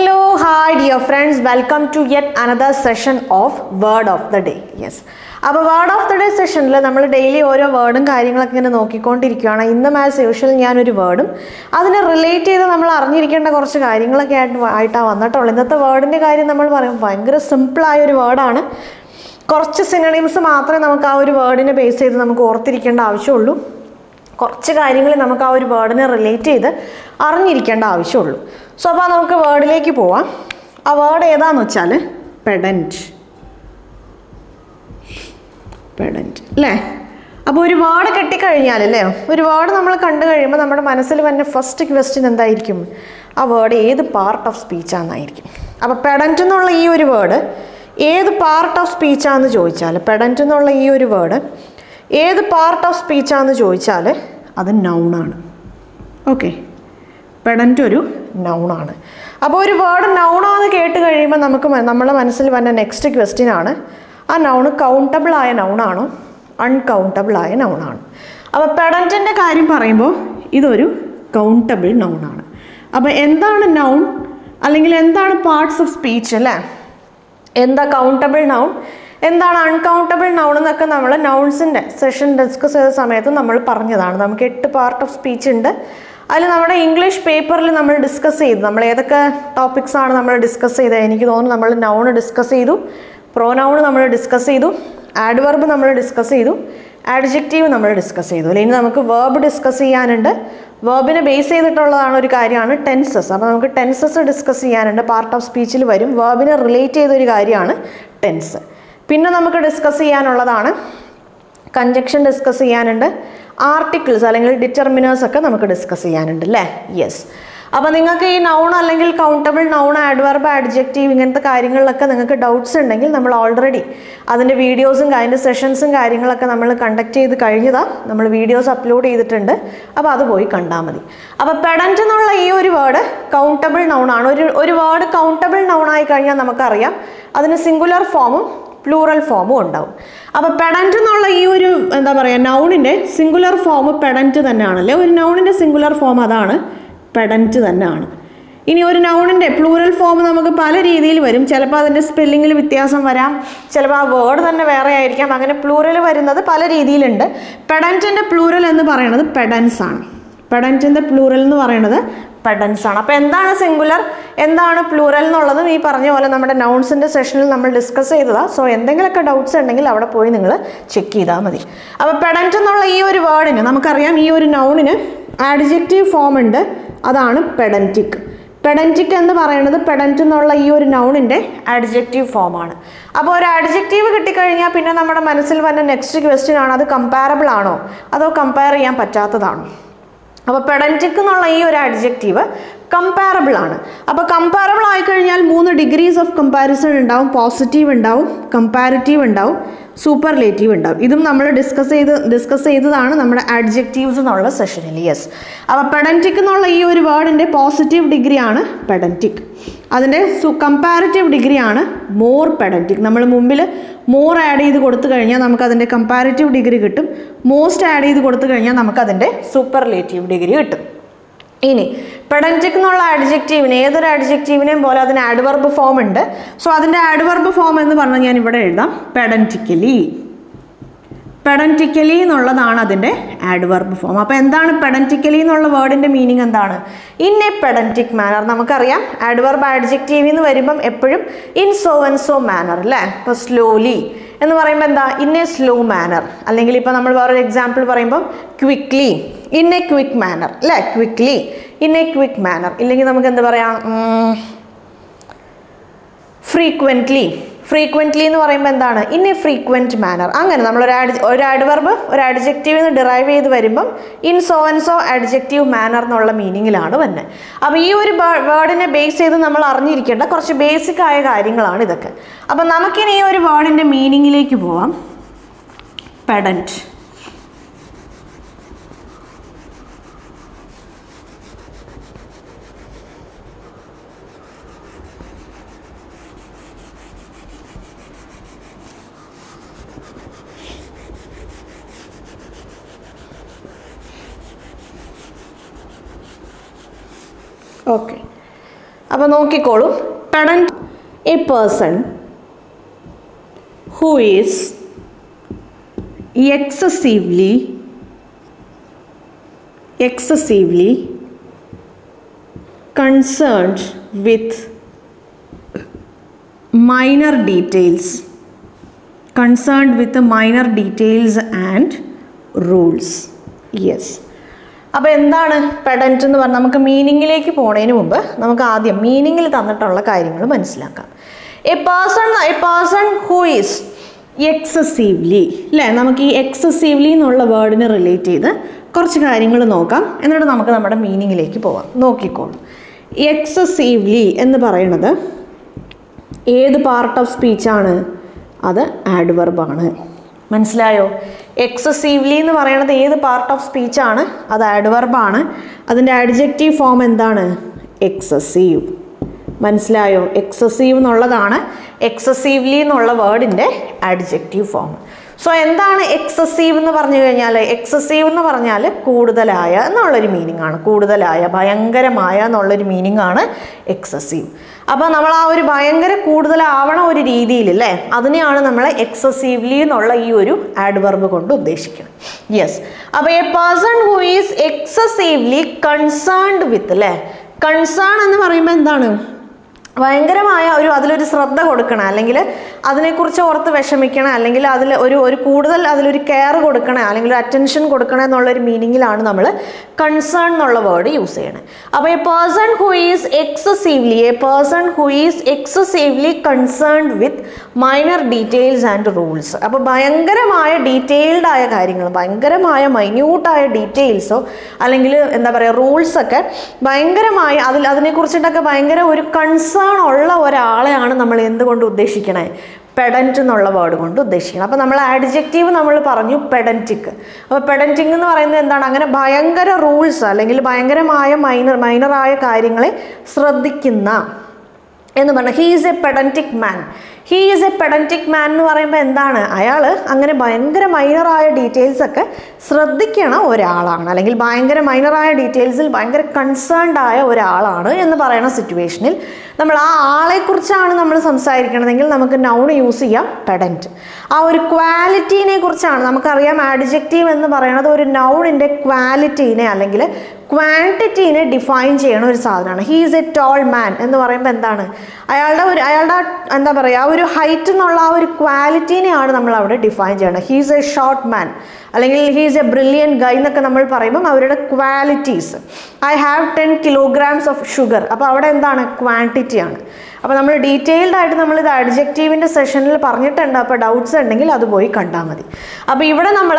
Hello, hi dear friends. Welcome to yet another session of Word of the Day. Yes. അപ്പോൾ word of the day സെഷനിൽ നമ്മൾ daily ഓരോ വേർഡും കാര്യങ്ങളൊക്കെ ഇങ്ങനെ നോക്കിക്കൊണ്ടിരിക്കുകയാണ് ഇന്നും ആസ് യൂഷ്വൽ ഞാനൊരു വേർഡും അതിനെ റിലേറ്റ് ചെയ്ത് നമ്മൾ അറിഞ്ഞിരിക്കേണ്ട കുറച്ച് കാര്യങ്ങളൊക്കെ ആയിട്ട് ആയിട്ടാണ് വന്നിട്ടുള്ളത് ഇന്നത്തെ വേർഡിൻ്റെ കാര്യം നമ്മൾ പറയും ഭയങ്കര സിമ്പിളായ ഒരു വേർഡാണ് കുറച്ച് സിനണിംസ് മാത്രമേ നമുക്ക് ആ ഒരു വേർഡിനെ ബേസ് ചെയ്ത് നമുക്ക് ഓർത്തിരിക്കേണ്ട ആവശ്യമുള്ളൂ കുറച്ച് കാര്യങ്ങൾ നമുക്ക് ആ ഒരു വേർഡിനെ റിലേറ്റ് ചെയ്ത് അറിഞ്ഞിരിക്കേണ്ട ആവശ്യമുള്ളൂ സോ അപ്പോൾ നമുക്ക് വേർഡിലേക്ക് പോവാം ആ വേർഡ് ഏതാന്ന് വെച്ചാൽ പെഡൻറ്റ് പെഡൻറ്റ് അല്ലേ അപ്പോൾ ഒരു വേർഡ് കിട്ടിക്കഴിഞ്ഞാൽ അല്ലേ ഒരു വേർഡ് നമ്മൾ കണ്ടു കഴിയുമ്പോൾ നമ്മുടെ മനസ്സിൽ വന്ന ഫസ്റ്റ് ക്വസ്റ്റ്യൻ എന്തായിരിക്കും ആ വേർഡ് ഏത് പാർട്ട് ഓഫ് സ്പീച്ചാണെന്നായിരിക്കും അപ്പോൾ പെഡൻറ്റ് എന്നുള്ള ഈ ഒരു വേർഡ് ഏത് പാർട്ട് ഓഫ് സ്പീച്ചാന്ന് ചോദിച്ചാൽ പെഡൻറ്റ് എന്നുള്ള ഈ ഒരു വേർഡ് ഏത് പാർട്ട് ഓഫ് സ്പീച്ചാന്ന് ചോദിച്ചാൽ അത് നൗണാണ് ഓക്കെ പെഡൻറ്റ് ഒരു നൗണാണ് അപ്പോൾ ഒരു വേർഡ് നൗണാന്ന് കേട്ട് കഴിയുമ്പോൾ നമുക്ക് മ- നമ്മളെ മനസ്സിൽ വന്ന നെക്സ്റ്റ് ക്വസ്റ്റ്യൻ ആണ് ആ നൗണ് കൗണ്ടബിൾ ആയ നൗണാണോ അൺകൗണ്ടബിൾ ആയ നൗണാണ് അപ്പോൾ പെഡൻറ്റിൻ്റെ കാര്യം പറയുമ്പോൾ ഇതൊരു കൗണ്ടബിൾ നൗണാണ് അപ്പോൾ എന്താണ് നൗൺ അല്ലെങ്കിൽ എന്താണ് പാർട്സ് ഓഫ് സ്പീച്ച് അല്ലേ എന്താ കൗണ്ടബിൾ നൗൺ എന്താണ് അൺകൗണ്ടബിൾ നൗൺ എന്നൊക്കെ നമ്മൾ നൗൺസിൻ്റെ സെഷൻ ഡിസ്കസ് ചെയ്ത സമയത്ത് നമ്മൾ പറഞ്ഞതാണ് നമുക്ക് എട്ട് പാർട്ട് ഓഫ് സ്പീച്ച് ഉണ്ട് അതിൽ നമ്മുടെ ഇംഗ്ലീഷ് പേപ്പറിൽ നമ്മൾ ഡിസ്കസ് ചെയ്തു നമ്മൾ ഏതൊക്കെ ടോപ്പിക്സ് ആണ് നമ്മൾ ഡിസ്കസ് ചെയ്തത് എനിക്ക് തോന്നുന്നു നമ്മൾ നൗൺ ഡിസ്കസ് ചെയ്തു പ്രോനൗൺ നമ്മൾ ഡിസ്കസ് ചെയ്തു ആഡ്വർബ് നമ്മൾ ഡിസ്കസ് ചെയ്തു ആഡ്ജക്റ്റീവ് നമ്മൾ ഡിസ്കസ് ചെയ്തു അല്ലെ ഇനി നമുക്ക് വേർബ് ഡിസ്കസ് ചെയ്യാനുണ്ട് വേർബിനെ ബേസ് ചെയ്തിട്ടുള്ളതാണ് ഒരു കാര്യമാണ് ടെൻസസ് അപ്പോൾ നമുക്ക് ടെൻസസ് ഡിസ്കസ് ചെയ്യാനുണ്ട് പാർട്ട് ഓഫ് സ്പീച്ചിൽ വരും വേർബിനെ റിലേറ്റ് ചെയ്തൊരു കാര്യമാണ് ടെൻസ് പിന്നെ നമുക്ക് ഡിസ്കസ് ചെയ്യാനുള്ളതാണ് കഞ്ചക്ഷൻ ഡിസ്കസ് ചെയ്യാനുണ്ട് ആർട്ടിക്കിൾസ് അല്ലെങ്കിൽ ഡിറ്റർമിനേഴ്സ് ഒക്കെ നമുക്ക് ഡിസ്കസ് ചെയ്യാനുണ്ട് അല്ലേ യെസ് അപ്പോൾ നിങ്ങൾക്ക് ഈ നൗൺ അല്ലെങ്കിൽ കൗണ്ടബിൾ നൗൺ ആഡ്വർബ് ആഡ്ജക്റ്റീവ് ഇങ്ങനത്തെ കാര്യങ്ങളിലൊക്കെ നിങ്ങൾക്ക് ഡൗട്ട്സ് ഉണ്ടെങ്കിൽ നമ്മൾ ഓൾറെഡി അതിൻ്റെ വീഡിയോസും അതിൻ്റെ സെഷൻസും കാര്യങ്ങളൊക്കെ നമ്മൾ കണ്ടക്ട് ചെയ്ത് കഴിഞ്ഞതാണ് നമ്മൾ വീഡിയോസ് അപ്ലോഡ് ചെയ്തിട്ടുണ്ട് അപ്പോൾ അത് പോയി കണ്ടാൽ മതി അപ്പോൾ പെഡൻറ്റ് എന്നുള്ള ഈ ഒരു വേർഡ് കൗണ്ടബിൾ നൗൺ ആണ് ഒരു ഒരു വേർഡ് കൗണ്ടബിൾ നൗൺ ആയി കഴിഞ്ഞാൽ നമുക്കറിയാം അതിന് സിംഗുലർ ഫോമും പ്ലൂറൽ ഫോമും ഉണ്ടാവും അപ്പോൾ പെഡൻറ്റ് എന്നുള്ള ഈ ഒരു എന്താ പറയുക നൗണിൻ്റെ സിംഗുലർ ഫോം പെഡൻറ്റ് തന്നെയാണല്ലേ ഒരു നൗണിൻ്റെ സിംഗുലർ ഫോം അതാണ് പെഡൻറ്റ് തന്നെയാണ് ഇനി ഒരു നൗണിൻ്റെ പ്ലൂറൽ ഫോം നമുക്ക് പല രീതിയിൽ വരും ചിലപ്പോൾ അതിൻ്റെ സ്പെല്ലിങ്ങിൽ വ്യത്യാസം വരാം ചിലപ്പോൾ ആ വേർഡ് തന്നെ വേറെ ആയിരിക്കാം അങ്ങനെ പ്ലൂറൽ വരുന്നത് പല രീതിയിലുണ്ട് പെഡൻറ്റിൻ്റെ പ്ലൂറൽ എന്ന് പറയുന്നത് പെഡൻസ് ആണ് പെഡൻറ്റിൻ്റെ പ്ലൂറൽ എന്ന് പറയുന്നത് പെഡൻസ് ആണ് അപ്പോൾ എന്താണ് സിംഗുലർ എന്താണ് പ്ലൂറൽ എന്നുള്ളതും ഈ പറഞ്ഞ പോലെ നമ്മുടെ നൗൺസിൻ്റെ സെഷനിൽ നമ്മൾ ഡിസ്കസ് ചെയ്തതാണ് സോ എന്തെങ്കിലുമൊക്കെ ഡൗട്ട്സ് ഉണ്ടെങ്കിൽ അവിടെ പോയി നിങ്ങൾ ചെക്ക് ചെയ്താൽ മതി അപ്പോൾ പെഡൻറ്റ് എന്നുള്ള ഈ ഒരു വേർഡിന് നമുക്കറിയാം ഈ ഒരു നൗണിന് ആഡ്ജക്റ്റീവ് ഫോം ഉണ്ട് അതാണ് പെഡൻറ്റിക് പെഡൻറ്റിക് എന്ന് പറയുന്നത് പെഡൻറ്റ് എന്നുള്ള ഈ ഒരു നൗണിൻ്റെ ആഡ്ജക്റ്റീവ് ഫോമാണ് അപ്പോൾ ഒരു ആഡ്ജക്റ്റീവ് കിട്ടിക്കഴിഞ്ഞാൽ പിന്നെ നമ്മുടെ മനസ്സിൽ വന്ന നെക്സ്റ്റ് ക്വസ്റ്റ്യൻ ആണ് അത് കമ്പാരബിൾ ആണോ അതോ കമ്പയർ ചെയ്യാൻ പറ്റാത്തതാണോ അപ്പോൾ പെഡൻറ്റിക് എന്നുള്ള ഈ ഒരു അഡ്ജക്റ്റീവ് കമ്പാരബിൾ ആണ് അപ്പോൾ കമ്പാരബിൾ ആയിക്കഴിഞ്ഞാൽ മൂന്ന് ഡിഗ്രീസ് ഓഫ് കമ്പാരിസൺ ഉണ്ടാവും പോസിറ്റീവ് ഉണ്ടാവും കമ്പാരിറ്റീവ് ഉണ്ടാവും സൂപ്പർലേറ്റീവ് ഉണ്ടാവും ഇതും നമ്മൾ ഡിസ്കസ് ചെയ്ത് ഡിസ്കസ് ചെയ്തതാണ് നമ്മുടെ അഡ്ജക്റ്റീവ്സ് എന്നുള്ള സെഷനിൽ യെസ് അപ്പോൾ പെഡൻറ്റിക് എന്നുള്ള ഈ ഒരു വേർഡിൻ്റെ പോസിറ്റീവ് ഡിഗ്രിയാണ് പെഡൻറ്റിക് അതിൻ്റെ സു കമ്പാരിറ്റീവ് ഡിഗ്രിയാണ് മോർ പെഡൻറ്റിക് നമ്മൾ മുമ്പിൽ മോർ ആഡ് ചെയ്ത് കൊടുത്തു കഴിഞ്ഞാൽ നമുക്ക് അതിൻ്റെ കമ്പാരിറ്റീവ് ഡിഗ്രി കിട്ടും മോസ്റ്റ് ആഡ് ചെയ്ത് കൊടുത്തു കഴിഞ്ഞാൽ നമുക്ക് അതിൻ്റെ സൂപ്പർലേറ്റീവ് ഡിഗ്രി കിട്ടും ഇനി പെഡൻറ്റിക് എന്നുള്ള അഡ്ജക്റ്റീവിന് ഏതൊരു അഡ്ജക്റ്റീവിനെയും പോലെ അതിന് ആഡ്വർബ് ഫോം ഉണ്ട് സോ അതിൻ്റെ ആഡ്വർബ് ഫോം എന്ന് പറഞ്ഞാൽ ഞാൻ ഇവിടെ എഴുതാം പെഡൻറ്റിക്കലി പെഡൻറ്റിക്കലി എന്നുള്ളതാണ് അതിൻ്റെ ആഡ്വർബ് ഫോം അപ്പോൾ എന്താണ് പെഡൻറ്റിക്കലി എന്നുള്ള വേർഡിൻ്റെ മീനിങ് എന്താണ് ഇൻ എ പെഡൻറ്റിക് മാനർ നമുക്കറിയാം ആഡ്വർബ് ആഡ്ജക്റ്റീവ് എന്ന് വരുമ്പം എപ്പോഴും in so and so manner അല്ലേ ഇപ്പോൾ സ്ലോലി എന്ന് പറയുമ്പോൾ എന്താ ഇൻ എ സ്ലോ മാനർ അല്ലെങ്കിൽ ഇപ്പോൾ നമ്മൾ വേറൊരു എക്സാമ്പിൾ പറയുമ്പം quickly in a quick manner അല്ലേ quickly in a quick manner ഇല്ലെങ്കിൽ നമുക്ക് എന്ത് പറയാം ഉം, ഫ്രീക്വൻ്റ്ലി ഫ്രീക്വൻ്റ്ലി എന്ന് പറയുമ്പോൾ എന്താണ് ഇൻ എ ഫ്രീക്വൻറ്റ് മാനർ അങ്ങനെ നമ്മൾ ഒരു ആഡ് ഒരു ആഡ്വർബ് ഒരു അഡ്ജക്റ്റീവ് നിന്ന് ഡിറൈവ് ചെയ്ത് വരുമ്പം in so and so adjective manner എന്നുള്ള മീനിങ്ങിലാണ് വരുന്നത് അപ്പോൾ ഈ ഒരു വേർഡിനെ ബേസ് ചെയ്ത് നമ്മൾ അറിഞ്ഞിരിക്കേണ്ട കുറച്ച് ബേസിക് ആയ കാര്യങ്ങളാണ് ഇതൊക്കെ അപ്പം നമുക്കിനി ഈ ഒരു വേർഡിൻ്റെ മീനിങ്ങിലേക്ക് പോവാം പെഡൻറ്റ് ഓക്കെ അപ്പോൾ നോക്കിക്കോളൂ pedant a person who is excessively excessively concerned with minor details concerned with the minor details and rules yes അപ്പോൾ എന്താണ് പെഡൻറ്റ് എന്ന് പറഞ്ഞാൽ നമുക്ക് മീനിങ്ങിലേക്ക് പോണതിന് മുമ്പ് നമുക്ക് ആദ്യം മീനിങ്ങിൽ തന്നിട്ടുള്ള കാര്യങ്ങൾ മനസ്സിലാക്കാം a person a person who is excessively അല്ലേ നമുക്ക് ഈ എക്സസീവ്ലി എന്നുള്ള വേർഡിനെ റിലേറ്റ് ചെയ്ത് കുറച്ച് കാര്യങ്ങൾ നോക്കാം എന്നിട്ട് നമുക്ക് നമ്മുടെ മീനിങ്ങിലേക്ക് പോവാം നോക്കിക്കോളൂ എക്സസീവ്ലി എന്ന് പറയുന്നത് ഏത് പാർട്ട് ഓഫ് സ്പീച്ചാണ് അത് ആഡ്വർബാണ് മനസ്സിലായോ എക്സസീവ്ലി എന്ന് പറയുന്നത് ഏത് പാർട്ട് ഓഫ് സ്പീച്ചാണ് അത് ആഡ്വർബാണ് അതിൻ്റെ അഡ്ജക്റ്റീവ് ഫോം എന്താണ് എക്സസീവ് മനസ്സിലായോ എക്സസീവ് എന്നുള്ളതാണ് എക്സസീവ്ലി എന്നുള്ള വേർഡിൻ്റെ അഡ്ജക്റ്റീവ് ഫോം സോ എന്താണ് എക്സസീവ് എന്ന് പറഞ്ഞു കഴിഞ്ഞാൽ എക്സസീവ് എന്ന് പറഞ്ഞാൽ കൂടുതലായ എന്നുള്ളൊരു മീനിങ് ആണ് കൂടുതലായ ഭയങ്കരമായ എന്നുള്ളൊരു മീനിങ് ആണ് എക്സസീവ് അപ്പോൾ നമ്മൾ ആ ഒരു ഭയങ്കര കൂടുതലാവണ ഒരു രീതിയിൽ അല്ലേ അതിനെയാണ് നമ്മൾ എക്സസീവ്ലി എന്നുള്ള ഈ ഒരു ആഡ്വർബ് കൊണ്ട് ഉദ്ദേശിക്കുന്നത് യെസ് അപ്പോൾ a person who is excessively concerned with അല്ലേ കൺസേൺ എന്ന് പറയുമ്പോൾ എന്താണ് ഭയങ്കരമായ ഒരു അതിലൊരു ശ്രദ്ധ കൊടുക്കണം അല്ലെങ്കിൽ അതിനെക്കുറിച്ച് ഓർത്ത് വിഷമിക്കണം അല്ലെങ്കിൽ അതിൽ ഒരു ഒരു കൂടുതൽ അതിലൊരു കെയർ കൊടുക്കണം അല്ലെങ്കിൽ ഒരു അറ്റൻഷൻ കൊടുക്കണം എന്നുള്ളൊരു മീനിങ്ങിലാണ് നമ്മൾ കൺസേൺ എന്നുള്ള വേർഡ് യൂസ് ചെയ്യണത് അപ്പോൾ a person who is excessively a person who is excessively concerned with minor details and rules അപ്പോൾ ഭയങ്കരമായ ഡീറ്റെയിൽഡ് ആയ കാര്യങ്ങൾ ഭയങ്കരമായ മൈന്യൂട്ടായ ഡീറ്റെയിൽസോ അല്ലെങ്കിൽ എന്താ പറയുക റൂൾസൊക്കെ ഭയങ്കരമായ അതിൽ അതിനെക്കുറിച്ചിട്ടൊക്കെ ഭയങ്കര ഒരു കൺസേൺ ഉള്ള ഒരാളെയാണ് നമ്മൾ എന്തുകൊണ്ട് ഉദ്ദേശിക്കണേ പെഡൻറ്റ് എന്നുള്ള വേർഡ് കൊണ്ട് ഉദ്ദേശിക്കണം അപ്പോൾ നമ്മൾ ആഡ്ജക്റ്റീവ് നമ്മൾ പറഞ്ഞു പെഡൻറ്റിക് അപ്പോൾ പെഡൻറ്റിക് എന്ന് പറയുന്നത് എന്താണ് അങ്ങനെ ഭയങ്കര റൂൾസ് അല്ലെങ്കിൽ ഭയങ്കരമായ മൈനർ മൈനറായ കാര്യങ്ങളെ ശ്രദ്ധിക്കുന്ന എന്ന് പറഞ്ഞാൽ he is a pedantic man he is a pedantic man എന്ന് പറയുമ്പോൾ എന്താണ് അയാൾ അങ്ങനെ ഭയങ്കര മൈനറായ ഡീറ്റെയിൽസ് ഒക്കെ ശ്രദ്ധിക്കണ ഒരാളാണ് അല്ലെങ്കിൽ ഭയങ്കര മൈനറായ ഡീറ്റെയിൽസിൽ ഭയങ്കര കൺസേൺഡ് ആയ ഒരാളാണ് എന്ന് പറയുന്ന സിറ്റുവേഷനിൽ നമ്മൾ ആ ആളെക്കുറിച്ചാണ് നമ്മൾ സംസാരിക്കണതെങ്കിൽ നമുക്ക് നൗൺ യൂസ് ചെയ്യാം പെഡൻറ്റ് ആ ഒരു ക്വാലിറ്റീനെ കുറിച്ചാണ് നമുക്കറിയാം ആഡ്ജക്റ്റീവ് എന്ന് പറയുന്നത് ഒരു നൗണിൻ്റെ ക്വാലിറ്റീനെ അല്ലെങ്കിൽ ക്വാണ്ടിറ്റീനെ ഡിഫൈൻ ചെയ്യണ ഒരു സാധനമാണ് he is a tall man എന്ന് പറയുമ്പോൾ എന്താണ് അയാളുടെ ഒരു അയാളുടെ എന്താ പറയുക ആ ഒരു ഹൈറ്റ് എന്നുള്ള ആ ഒരു ക്വാലിറ്റീനെയാണ് നമ്മൾ അവിടെ ഡിഫൈൻ ചെയ്യണത് ഹീസ് എ ഷോർട്ട് മാൻ അല്ലെങ്കിൽ ഹീസ് എ ബ്രില്യൻ ഗൈ എന്നൊക്കെ നമ്മൾ പറയുമ്പം അവരുടെ qualities I have ten kilograms of sugar അപ്പോൾ അവിടെ എന്താണ് ക്വാണ്ടിറ്റിയാണ് അപ്പോൾ നമ്മൾ ഡീറ്റെയിൽഡ് ആയിട്ട് നമ്മൾ ഇത് അഡ്ജക്റ്റീവിൻ്റെ സെഷനിൽ പറഞ്ഞിട്ടുണ്ട് അപ്പോൾ ഡൗട്ട്സ് ഉണ്ടെങ്കിൽ അത് പോയി കണ്ടാൽ മതി അപ്പോൾ ഇവിടെ നമ്മൾ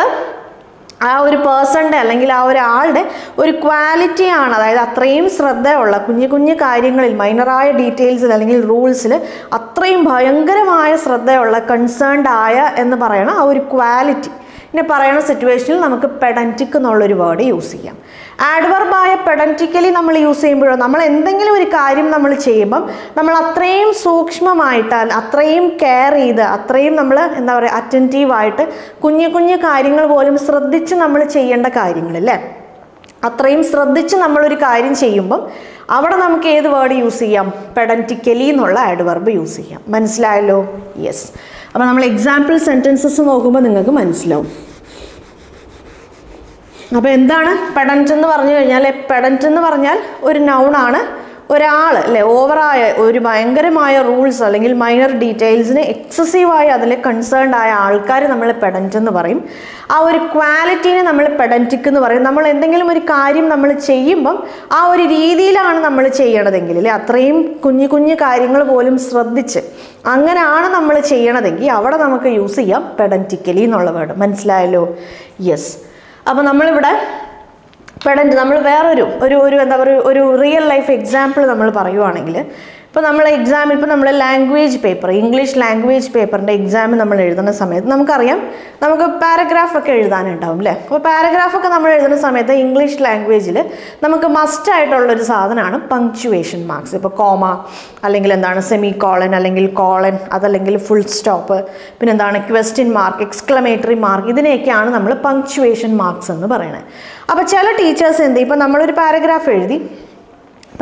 ആ ഒരു പേഴ്സണിൻ്റെ അല്ലെങ്കിൽ ആ ഒരാളുടെ ഒരു ക്വാളിറ്റിയാണ് അതായത് അത്രയും ശ്രദ്ധയുള്ള കുഞ്ഞു കുഞ്ഞു കാര്യങ്ങളിൽ മൈനറായ ഡീറ്റെയിൽസിൽ അല്ലെങ്കിൽ റൂൾസിൽ അത്രയും ഭയങ്കരമായ ശ്രദ്ധയുള്ള കൺസേൺഡ് ആയ എന്ന് പറയണ ആ ഒരു ക്വാലിറ്റി പിന്നെ പറയണ സിറ്റുവേഷനിൽ നമുക്ക് പെഡൻറ്റിക് എന്നുള്ളൊരു വേർഡ് യൂസ് ചെയ്യാം ആഡ്വർബായ പെഡൻറ്റിക്കലി നമ്മൾ യൂസ് ചെയ്യുമ്പോഴോ നമ്മൾ എന്തെങ്കിലും ഒരു കാര്യം നമ്മൾ ചെയ്യുമ്പം നമ്മൾ അത്രയും സൂക്ഷ്മമായിട്ട് അല്ല- അത്രയും കെയർ ചെയ്ത് അത്രയും നമ്മൾ എന്താ പറയുക അറ്റൻറ്റീവായിട്ട് കുഞ്ഞു കുഞ്ഞു കാര്യങ്ങൾ പോലും ശ്രദ്ധിച്ച് നമ്മൾ ചെയ്യേണ്ട കാര്യങ്ങളല്ലേ അത്രയും ശ്രദ്ധിച്ച് നമ്മളൊരു കാര്യം ചെയ്യുമ്പം അവിടെ നമുക്ക് ഏത് വേർഡ് യൂസ് ചെയ്യാം പെഡൻറ്റിക്കലി എന്നുള്ള ആഡ്വർബ് യൂസ് ചെയ്യാം മനസ്സിലായല്ലോ യെസ് അപ്പോൾ നമ്മൾ എക്സാമ്പിൾ സെൻറ്റൻസസ് നോക്കുമ്പോൾ നിങ്ങൾക്ക് മനസ്സിലാവും അപ്പോൾ എന്താണ് പെഡൻറ്റ് എന്ന് പറഞ്ഞു കഴിഞ്ഞാൽ പെഡൻറ്റ് എന്ന് പറഞ്ഞാൽ ഒരു നൗണാണ് ഒരാൾ അല്ലേ ഓവറായ ഒരു ഭയങ്കരമായ റൂൾസ് അല്ലെങ്കിൽ മൈനർ ഡീറ്റെയിൽസിന് എക്സസീവായി അതിൽ കൺസേൺഡ് ആയ ആൾക്കാർ നമ്മൾ പെഡൻറ്റ് എന്ന് പറയും ആ ഒരു ക്വാലിറ്റീനെ നമ്മൾ പെഡൻറ്റിക് എന്ന് പറയും നമ്മൾ എന്തെങ്കിലും ഒരു കാര്യം നമ്മൾ ചെയ്യുമ്പം ആ ഒരു രീതിയിലാണ് നമ്മൾ ചെയ്യണതെങ്കിൽ അല്ലേ അത്രയും കുഞ്ഞു കുഞ്ഞു കാര്യങ്ങൾ പോലും ശ്രദ്ധിച്ച് അങ്ങനെയാണ് നമ്മൾ ചെയ്യണതെങ്കിൽ അവിടെ നമുക്ക് യൂസ് ചെയ്യാം പെഡൻറ്റിക്കലി എന്നുള്ള വേർഡ് മനസ്സിലായല്ലോ യെസ് അപ്പോൾ നമ്മളിവിടെ പെഡൻറ്റ് നമ്മൾ വേറൊരു ഒരു ഒരു എന്താ പറയുക ഒരു റിയൽ ലൈഫ് എക്സാമ്പിൾ നമ്മൾ പറയുവാണെങ്കിൽ ഇപ്പോൾ നമ്മൾ എക്സാം ഇപ്പോൾ നമ്മൾ ലാംഗ്വേജ് പേപ്പർ ഇംഗ്ലീഷ് ലാംഗ്വേജ് പേപ്പറിൻ്റെ എക്സാം നമ്മൾ എഴുതുന്ന സമയത്ത് നമുക്കറിയാം നമുക്ക് പാരഗ്രാഫ് ഒക്കെ എഴുതാനുണ്ടാവും അല്ലേ അപ്പോൾ പാരഗ്രാഫ് ഒക്കെ നമ്മൾ എഴുതുന്ന സമയത്ത് ഇംഗ്ലീഷ് ലാംഗ്വേജിൽ നമുക്ക് മസ്റ്റ് ആയിട്ടുള്ളൊരു സാധനമാണ് പങ്ക്ച്വേഷൻ മാർക്സ് ഇപ്പോൾ കോമ അല്ലെങ്കിൽ എന്താണ് സെമി കോളൻ അല്ലെങ്കിൽ കോളൻ അതല്ലെങ്കിൽ ഫുൾ സ്റ്റോപ്പ് പിന്നെ എന്താണ് ക്വസ്റ്റ്യൻ മാർക്ക് എക്സ്ക്ലമേറ്ററി മാർക്ക് ഇതിനെയൊക്കെയാണ് നമ്മൾ പങ്ക്ച്വേഷൻ മാർക്സ് എന്ന് പറയുന്നത് അപ്പോൾ ചില ടീച്ചേഴ്സ് എന്ത് ചെയ്യും ഇപ്പോൾ നമ്മളൊരു പാരഗ്രാഫ് എഴുതി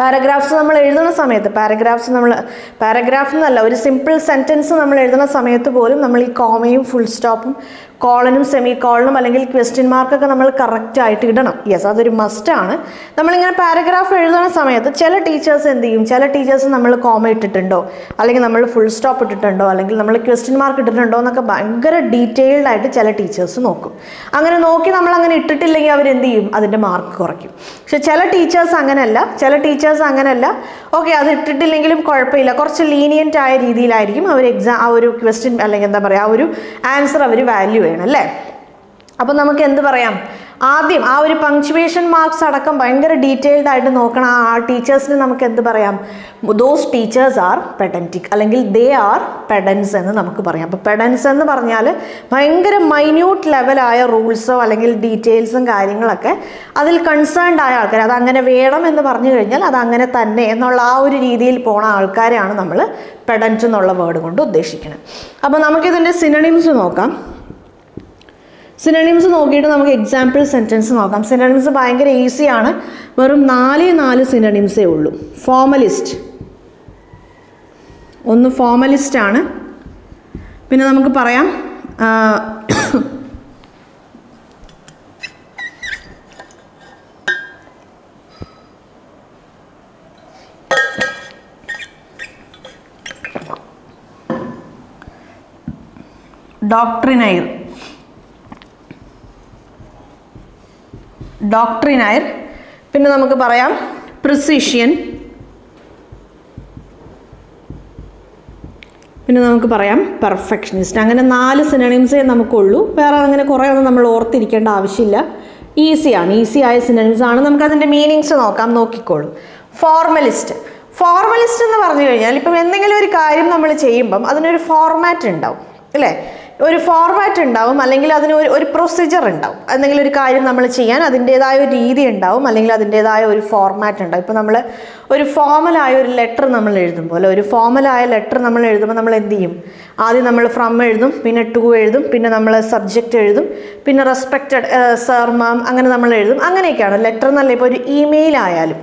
പാരഗ്രാഫ്സ് നമ്മൾ എഴുതുന്ന സമയത്ത് പാരഗ്രാഫ്സ് നമ്മൾ പാരഗ്രാഫ് എന്നല്ല ഒരു സിമ്പിൾ സെൻറ്റൻസ് നമ്മൾ എഴുതുന്ന സമയത്ത് പോലും നമ്മൾ ഈ കോമയും ഫുൾ സ്റ്റോപ്പും കോളനും സെമി കോളനും അല്ലെങ്കിൽ ക്വസ്റ്റ്യൻ മാർക്കൊക്കെ നമ്മൾ കറക്റ്റായിട്ട് ഇടണം യെസ് അതൊരു മസ്റ്റാണ് നമ്മളിങ്ങനെ പാരഗ്രാഫ് എഴുതുന്ന സമയത്ത് ചില ടീച്ചേഴ്സ് എന്ത് ചെയ്യും ചില ടീച്ചേഴ്സ് നമ്മൾ കോമ ഇട്ടിട്ടുണ്ടോ അല്ലെങ്കിൽ നമ്മൾ ഫുൾ സ്റ്റോപ്പ് ഇട്ടിട്ടുണ്ടോ അല്ലെങ്കിൽ നമ്മൾ ക്വസ്റ്റ്യൻ മാർക്ക് ഇട്ടിട്ടുണ്ടോ എന്നൊക്കെ ഭയങ്കര ഡീറ്റെയിൽഡ് ആയിട്ട് ചില ടീച്ചേഴ്സ് നോക്കും അങ്ങനെ നോക്കി നമ്മൾ അങ്ങനെ ഇട്ടിട്ടില്ലെങ്കിൽ അവർ എന്ത് ചെയ്യും അതിൻ്റെ മാർക്ക് കുറയ്ക്കും പക്ഷെ ചില ടീച്ചേഴ്സ് അങ്ങനെയല്ല ചില ടീച്ചേഴ്സ് അങ്ങനെയല്ല ഓക്കെ അത് ഇട്ടിട്ടില്ലെങ്കിലും കുഴപ്പമില്ല കുറച്ച് ലീനിയൻ്റ് ആയ രീതിയിലായിരിക്കും അവർ എക്സാം ആ ഒരു ക്വസ്റ്റ്യൻ അല്ലെങ്കിൽ എന്താ പറയുക ആ ഒരു ആൻസർ അവർ വാല്യൂ ചെയ്യണം അല്ലേ അപ്പോൾ നമുക്ക് എന്ത് പറയാം ആദ്യം ആ ഒരു പങ്ക്ച്വേഷൻ മാർക്സ് അടക്കം ഭയങ്കര ഡീറ്റെയിൽഡ് ആയിട്ട് നോക്കണം ആ ആ ടീച്ചേഴ്സിന് നമുക്ക് എന്ത് പറയാം ദോസ് ടീച്ചേഴ്സ് ആർ പെഡൻറ്റിക് അല്ലെങ്കിൽ ദേ ആർ പെഡൻസ് എന്ന് നമുക്ക് പറയാം അപ്പോൾ പെഡൻസ് എന്ന് പറഞ്ഞാൽ ഭയങ്കര മൈന്യൂട്ട് ലെവലായ റൂൾസോ അല്ലെങ്കിൽ ഡീറ്റെയിൽസും കാര്യങ്ങളൊക്കെ അതിൽ കൺസേൺഡ് ആയ ആൾക്കാർ അത് അങ്ങനെ വേണം എന്ന് പറഞ്ഞു കഴിഞ്ഞാൽ അത് അങ്ങനെ തന്നെ എന്നുള്ള ആ ഒരു രീതിയിൽ പോണ ആൾക്കാരെയാണ് നമ്മൾ പെഡൻറ്റ് എന്നുള്ള വേർഡ് കൊണ്ട് ഉദ്ദേശിക്കുന്നത് അപ്പോൾ നമുക്കിതിൻ്റെ സിനണിംസ് നോക്കാം സിനണിംസ് നോക്കിയിട്ട് നമുക്ക് എക്സാമ്പിൾ സെൻറ്റൻസ് നോക്കാം സിനണിംസ് ഭയങ്കര ഈസിയാണ് വെറും നാലേ നാല് സിനണിംസേ ഉള്ളൂ ഫോമലിസ്റ്റ് ഒന്ന് ഫോമലിസ്റ്റ് ആണ് പിന്നെ നമുക്ക് പറയാം ആ, ഡോക്ട്രിനൈർ ഡോക്ട്രിനയർ പിന്നെ നമുക്ക് പറയാം പ്രിസിഷ്യൻ പിന്നെ നമുക്ക് പറയാം പെർഫെക്ഷനിസ്റ്റ് അങ്ങനെ നാല് സിനണിംസേ നമുക്കുള്ളൂ വേറെ അങ്ങനെ കുറേ ഒന്നും നമ്മൾ ഓർത്തിരിക്കേണ്ട ആവശ്യമില്ല ഈസിയാണ് ഈസി ആയ സിനണിംസ് ആണ് നമുക്ക് അതിൻ്റെ മീനിങ്സ് നോക്കാം നോക്കിക്കോളൂ ഫോർമലിസ്റ്റ് ഫോർമലിസ്റ്റ് എന്ന് പറഞ്ഞു കഴിഞ്ഞാൽ ഇപ്പം എന്തെങ്കിലും ഒരു കാര്യം നമ്മൾ ചെയ്യുമ്പം അതിനൊരു ഫോർമാറ്റ് ഉണ്ടാവും അല്ലേ ഒരു ഫോർമാറ്റ് ഉണ്ടാവും അല്ലെങ്കിൽ അതിന് ഒരു ഒരു പ്രൊസീജിയർ ഉണ്ടാവും എന്തെങ്കിലും ഒരു കാര്യം നമ്മൾ ചെയ്യാൻ അതിൻ്റേതായ ഒരു രീതി ഉണ്ടാവും അല്ലെങ്കിൽ അതിൻ്റേതായ ഒരു ഫോർമാറ്റ് ഉണ്ടാവും ഇപ്പോൾ നമ്മൾ ഒരു ഫോമലായ ഒരു ലെറ്റർ നമ്മൾ എഴുതുമ്പോൾ ഒരു ഫോമലായ ലെറ്റർ നമ്മൾ എഴുതുമ്പോൾ നമ്മൾ എന്ത് ചെയ്യും ആദ്യം നമ്മൾ ഫ്രം എഴുതും പിന്നെ ടു എഴുതും പിന്നെ നമ്മൾ സബ്ജക്റ്റ് എഴുതും പിന്നെ റെസ്പെക്റ്റഡ് സർ മാം അങ്ങനെ നമ്മൾ എഴുതും അങ്ങനെയൊക്കെയാണ് ലെറ്റർ എന്നല്ല ഇപ്പോൾ ഒരു ഇമെയിൽ ആയാലും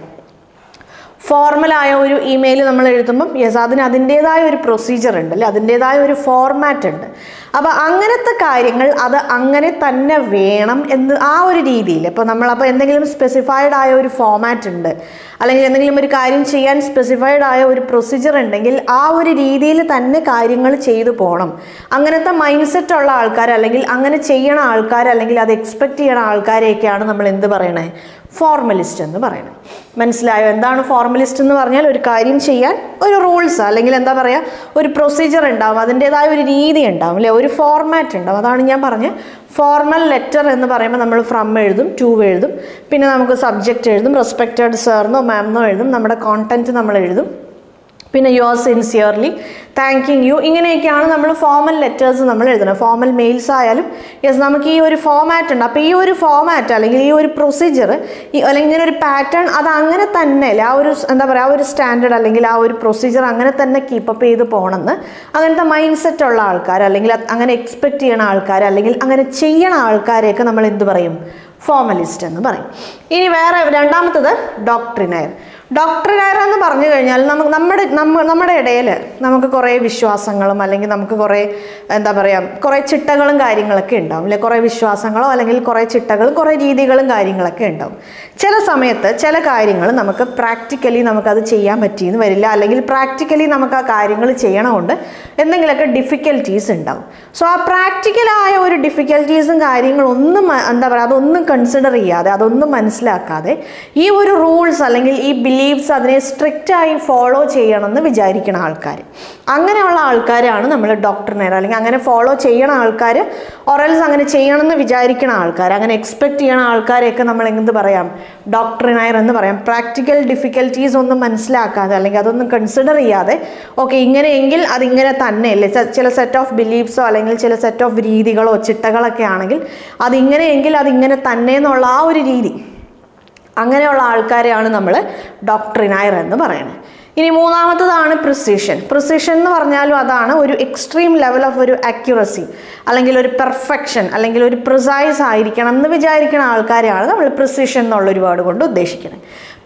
ഫോർമലായ ഒരു ഇമെയിൽ നമ്മൾ എഴുതുമ്പം യെസ് അതിന് അതിൻ്റേതായ ഒരു പ്രൊസീജിയർ ഉണ്ട് അല്ലേ അതിൻ്റേതായ ഒരു ഫോർമാറ്റ് ഉണ്ട് അപ്പോൾ അങ്ങനത്തെ കാര്യങ്ങൾ അത് അങ്ങനെ തന്നെ വേണം എന്ന് ആ ഒരു രീതിയിൽ ഇപ്പോൾ നമ്മളപ്പോൾ എന്തെങ്കിലും സ്പെസിഫൈഡ് ആയ ഒരു ഫോമാറ്റ് ഉണ്ട് അല്ലെങ്കിൽ എന്തെങ്കിലും ഒരു കാര്യം ചെയ്യാൻ സ്പെസിഫൈഡ് ആയ ഒരു പ്രൊസീജിയർ ഉണ്ടെങ്കിൽ ആ ഒരു രീതിയിൽ തന്നെ കാര്യങ്ങൾ ചെയ്തു പോകണം അങ്ങനത്തെ മൈൻഡ് സെറ്റ് ഉള്ള ആൾക്കാർ അല്ലെങ്കിൽ അങ്ങനെ ചെയ്യണ ആൾക്കാർ അല്ലെങ്കിൽ അത് എക്സ്പെക്റ്റ് ചെയ്യണ ആൾക്കാരെയൊക്കെയാണ് നമ്മൾ എന്ത് പറയണേ ഫോർമലിസ്റ്റ് എന്ന് പറയുന്നത് മനസ്സിലായോ എന്താണ് ഫോർമലിസ്റ്റ് എന്ന് പറഞ്ഞാൽ ഒരു കാര്യം ചെയ്യാൻ ഒരു റൂൾസ് അല്ലെങ്കിൽ എന്താ പറയുക ഒരു പ്രൊസീജിയർ ഉണ്ടാവും അതിൻ്റേതായ ഒരു രീതി ഉണ്ടാവും അല്ലേ ഒരു ഫോർമാറ്റ് ഉണ്ടാവും അതാണ് ഞാൻ പറഞ്ഞത് ഫോർമൽ ലെറ്റർ എന്ന് പറയുമ്പോൾ നമ്മൾ ഫ്രം എഴുതും ടു എഴുതും പിന്നെ നമുക്ക് സബ്ജക്റ്റ് എഴുതും റെസ്പെക്റ്റഡ് സാറിനോ മാമിനോ എഴുതും നമ്മുടെ കോണ്ടന്റ് നമ്മൾ എഴുതും പിന്നെ യുവർ സിൻസിയർലി താങ്കിങ് യു ഇങ്ങനെയൊക്കെയാണ് നമ്മൾ ഫോമൽ ലെറ്റേഴ്സ് നമ്മൾ എഴുതുന്നത് ഫോമൽ മെയിൽസ് ആയാലും യെസ് നമുക്ക് ഈ ഒരു ഫോമാറ്റ് ഉണ്ട് അപ്പോൾ ഈ ഒരു ഫോമാറ്റ് അല്ലെങ്കിൽ ഈ ഒരു പ്രൊസീജിയർ ഈ അല്ലെങ്കിൽ ഇങ്ങനെ ഒരു പാറ്റേൺ അത് അങ്ങനെ തന്നെ അല്ലേ ആ ഒരു സ് എന്താ പറയുക ആ ഒരു സ്റ്റാൻഡേർഡ് അല്ലെങ്കിൽ ആ ഒരു പ്രൊസീജിയർ അങ്ങനെ തന്നെ കീപ്പപ്പ് ചെയ്ത് പോകണമെന്ന് അങ്ങനത്തെ മൈൻഡ് സെറ്റ് ഉള്ള ആൾക്കാർ അല്ലെങ്കിൽ അത് അങ്ങനെ എക്സ്പെക്റ്റ് ചെയ്യണ ആൾക്കാർ അല്ലെങ്കിൽ അങ്ങനെ ചെയ്യണ ആൾക്കാരെയൊക്കെ നമ്മൾ എന്ത് പറയും ഫോമലിസ്റ്റ് എന്ന് പറയും ഇനി വേറെ രണ്ടാമത്തത് ഡോക്ട്രിനയർ ഡോക്ടറിനായർ എന്ന് പറഞ്ഞു കഴിഞ്ഞാൽ നമുക്ക് നമ്മുടെ നമ്മ നമ്മുടെ ഇടയിൽ നമുക്ക് കുറേ വിശ്വാസങ്ങളും അല്ലെങ്കിൽ നമുക്ക് കുറേ എന്താ പറയുക കുറേ ചിട്ടകളും കാര്യങ്ങളൊക്കെ ഉണ്ടാവും അല്ലെ കുറേ വിശ്വാസങ്ങളോ അല്ലെങ്കിൽ കുറേ ചിട്ടകളും കുറേ രീതികളും കാര്യങ്ങളൊക്കെ ഉണ്ടാവും ചില സമയത്ത് ചില കാര്യങ്ങൾ നമുക്ക് പ്രാക്ടിക്കലി നമുക്കത് ചെയ്യാൻ പറ്റിയെന്ന് വരില്ല അല്ലെങ്കിൽ പ്രാക്ടിക്കലി നമുക്ക് ആ കാര്യങ്ങൾ ചെയ്യണമുണ്ട് എന്തെങ്കിലുമൊക്കെ ഡിഫിക്കൽറ്റീസ് ഉണ്ടാവും സോ ആ പ്രാക്ടിക്കലായ ഒരു ഡിഫിക്കൽറ്റീസും കാര്യങ്ങളും ഒന്നും മ- എന്താ പറയുക അതൊന്നും കൺസിഡർ ചെയ്യാതെ അതൊന്നും മനസ്സിലാക്കാതെ ഈ ഒരു റൂൾസ് അല്ലെങ്കിൽ ഈ ബിലീഫ്സ് അതിനെ സ്ട്രിക്റ്റ് ആയി ഫോളോ ചെയ്യണമെന്ന് വിചാരിക്കുന്ന ആൾക്കാർ അങ്ങനെയുള്ള ആൾക്കാരാണ് നമ്മൾ ഡോക്ടറിനെ അല്ലെങ്കിൽ അങ്ങനെ ഫോളോ ചെയ്യണ ആൾക്കാർ ഒറൽസ് അങ്ങനെ ചെയ്യണമെന്ന് വിചാരിക്കുന്ന ആൾക്കാർ അങ്ങനെ എക്സ്പെക്ട് ചെയ്യണ ആൾക്കാരെയൊക്കെ നമ്മൾ എന്ത് പറയാം ഡോക്ടറിനായർ എന്ന് പറയാം പ്രാക്ടിക്കൽ ഡിഫിക്കൽറ്റീസ് ഒന്നും മനസ്സിലാക്കാതെ അല്ലെങ്കിൽ അതൊന്നും കൺസിഡർ ചെയ്യാതെ ഓക്കെ ഇങ്ങനെയെങ്കിൽ അതിങ്ങനെ തന്നെ അല്ലേ ച- ചില സെറ്റ് ഓഫ് ബിലീഫ്സോ അല്ലെങ്കിൽ ചില സെറ്റ് ഓഫ് രീതികളോ ചിട്ടകളൊക്കെ ആണെങ്കിൽ അതിങ്ങനെയെങ്കിൽ അതിങ്ങനെ തന്നെ എന്നുള്ള ആ ഒരു രീതി അങ്ങനെയുള്ള ആൾക്കാരെയാണ് നമ്മൾ ഡോക്ട്രിനയർ എന്ന് പറയുന്നത് ഇനി മൂന്നാമത്തതാണ് പ്രിസിഷൻ പ്രിസിഷൻ എന്ന് പറഞ്ഞാലും അതാണ് ഒരു എക്സ്ട്രീം ലെവൽ ഓഫ് ഒരു അക്യുറസി അല്ലെങ്കിൽ ഒരു പെർഫെക്ഷൻ അല്ലെങ്കിൽ ഒരു പ്രിസൈസ് ആയിരിക്കണം എന്ന് വിചാരിക്കുന്ന ആൾക്കാരെയാണ് നമ്മൾ പ്രിസിഷൻ എന്നുള്ളൊരു വേർഡ് കൊണ്ട് ഉദ്ദേശിക്കുന്നത്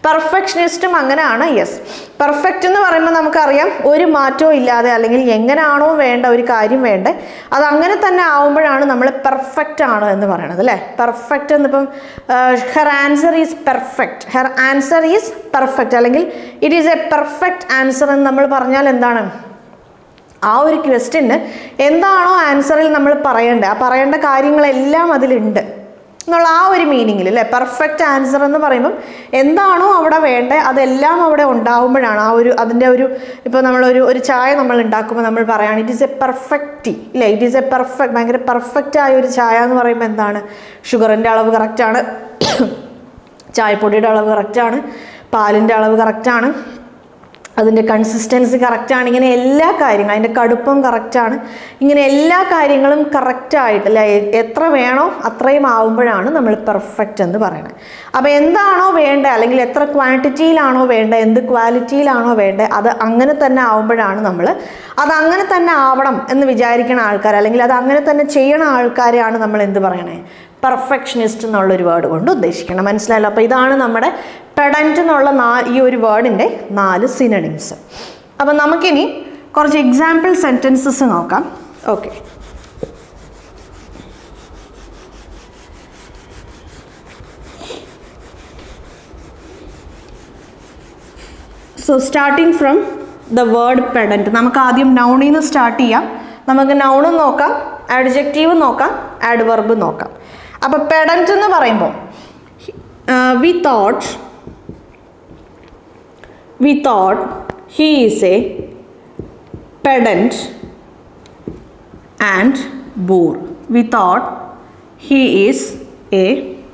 പെർഫെക്ഷനിസ്റ്റും അങ്ങനെയാണ് യെസ് പെർഫെക്റ്റ് എന്ന് പറയുമ്പോൾ നമുക്കറിയാം ഒരു മാറ്റവും ഇല്ലാതെ അല്ലെങ്കിൽ എങ്ങനെയാണോ വേണ്ട ഒരു കാര്യം വേണ്ടേ അത് അങ്ങനെ തന്നെ ആവുമ്പോഴാണ് നമ്മൾ പെർഫെക്റ്റ് ആണ് എന്ന് പറയുന്നത് അല്ലേ പെർഫെക്റ്റ് എന്നിപ്പം her answer is perfect her answer is perfect അല്ലെങ്കിൽ it is a perfect answer എന്ന് നമ്മൾ പറഞ്ഞാൽ എന്താണ് ആ ഒരു ക്വസ്റ്റ്യന് എന്താണോ ആൻസറിൽ നമ്മൾ പറയേണ്ടത് ആ പറയേണ്ട കാര്യങ്ങളെല്ലാം അതിലുണ്ട് എന്നുള്ള ആ ഒരു മീനിങ്ങിൽ അല്ലേ പെർഫെക്റ്റ് ആൻസർ എന്ന് പറയുമ്പം എന്താണോ അവിടെ വേണ്ടത് അതെല്ലാം അവിടെ ഉണ്ടാവുമ്പോഴാണ് ആ ഒരു അതിൻ്റെ ഒരു ഇപ്പോൾ നമ്മളൊരു ഒരു ചായ നമ്മൾ ഉണ്ടാക്കുമ്പോൾ നമ്മൾ പറയുകയാണ് it is a perfect tea ഇല്ലേ ഇറ്റ് ഈസ് എ പെർഫെക്റ്റ് ഭയങ്കര പെർഫെക്റ്റ് ആയ ഒരു ചായ എന്ന് പറയുമ്പോൾ എന്താണ് ഷുഗറിൻ്റെ അളവ് കറക്റ്റാണ് ചായപ്പൊടിയുടെ അളവ് കറക്റ്റാണ് പാലിൻ്റെ അളവ് കറക്റ്റാണ് അതിൻ്റെ കൺസിസ്റ്റൻസി കറക്റ്റാണ് ഇങ്ങനെ എല്ലാ കാര്യങ്ങളും അതിൻ്റെ കടുപ്പം കറക്റ്റാണ് ഇങ്ങനെ എല്ലാ കാര്യങ്ങളും കറക്റ്റായിട്ട് അല്ലെ എത്ര വേണോ അത്രയും ആവുമ്പോഴാണ് നമ്മൾ പെർഫെക്റ്റ് എന്ന് പറയുന്നത് അപ്പോൾ എന്താണോ വേണ്ടത് അല്ലെങ്കിൽ എത്ര ക്വാണ്ടിറ്റിയിലാണോ വേണ്ടത് എന്ത് ക്വാളിറ്റിയിലാണോ വേണ്ടത് അത് അങ്ങനെ തന്നെ ആവുമ്പോഴാണ് നമ്മൾ അത് അങ്ങനെ തന്നെ ആവണം എന്ന് വിചാരിക്കുന്ന ആൾക്കാർ അല്ലെങ്കിൽ അത് അങ്ങനെ തന്നെ ചെയ്യണ ആൾക്കാരെയാണ് നമ്മൾ എന്ത് പറയണേ പെർഫെക്ഷനിസ്റ്റ് എന്നുള്ളൊരു വേർഡ് കൊണ്ട് ഉദ്ദേശിക്കണം മനസ്സിലായല്ലോ അപ്പോൾ ഇതാണ് നമ്മുടെ പെഡൻറ്റ് എന്നുള്ള നാ ഈ ഒരു വേർഡിൻ്റെ നാല് സിനണിംസ് അപ്പം നമുക്കിനി കുറച്ച് എക്സാമ്പിൾ സെൻറ്റൻസസ് നോക്കാം okay so starting from the word pedant നമുക്ക് ആദ്യം നൗണിൽ നിന്ന് സ്റ്റാർട്ട് ചെയ്യാം നമുക്ക് നൗണും നോക്കാം ആഡ്ജക്റ്റീവ് നോക്കാം ആഡ്വർബ് നോക്കാം അപ്പോൾ പെഡൻറ്റ് എന്ന് പറയുമ്പോൾ we thought we thought he is a pedant and boor we thought he is a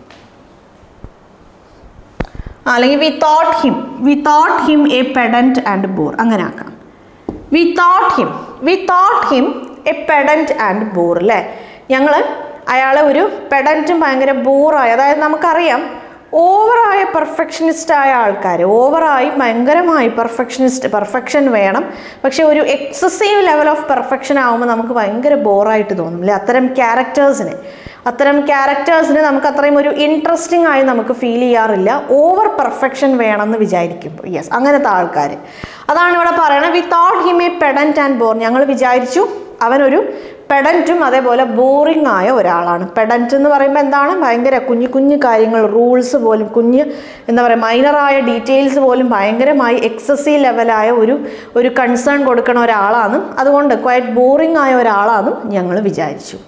അല്ലെങ്കിൽ we thought him we thought him a pedant and boor അങ്ങനെ ആക്കാം we thought him we thought him a pedant and boor അല്ലേ ഞങ്ങൾ അയാളെ ഒരു പെഡൻറ്റും ഭയങ്കര ബോറായി അതായത് നമുക്കറിയാം ഓവറായ പെർഫെക്ഷനിസ്റ്റ് ആയ ആൾക്കാർ ഓവറായി ഭയങ്കരമായി പെർഫെക്ഷനിസ്റ്റ് പെർഫെക്ഷൻ വേണം പക്ഷേ ഒരു എക്സസീവ് ലെവൽ ഓഫ് പെർഫെക്ഷൻ ആകുമ്പോൾ നമുക്ക് ഭയങ്കര ബോറായിട്ട് തോന്നും അല്ലേ അത്തരം ക്യാരക്ടേഴ്സിനെ അത്തരം ക്യാരക്ടേഴ്സിന് നമുക്ക് അത്രയും ഒരു ഇൻട്രസ്റ്റിംഗ് ആയി നമുക്ക് ഫീൽ ചെയ്യാറില്ല ഓവർ പെർഫെക്ഷൻ വേണമെന്ന് വിചാരിക്കുമ്പോൾ യെസ് അങ്ങനത്തെ ആൾക്കാർ അതാണ് ഇവിടെ പറയണത് we thought him a pedant and boor ഞങ്ങൾ വിചാരിച്ചു അവനൊരു പെഡൻറ്റും അതേപോലെ ബോറിംഗ് ആയ ഒരാളാണ് പെഡൻറ്റ് എന്ന് പറയുമ്പോൾ എന്താണ് ഭയങ്കര കുഞ്ഞു കുഞ്ഞു കാര്യങ്ങൾ റൂൾസ് പോലും കുഞ്ഞ് എന്താ പറയുക മൈനറായ ഡീറ്റെയിൽസ് പോലും ഭയങ്കരമായി എക്സസീവ് ലെവലായ ഒരു ഒരു കൺസേൺ കൊടുക്കണ ഒരാളാണെന്നും അതുകൊണ്ട് ക്വയറ്റ് ബോറിംഗ് ആയ ഒരാളാണെന്നും ഞങ്ങൾ വിചാരിച്ചു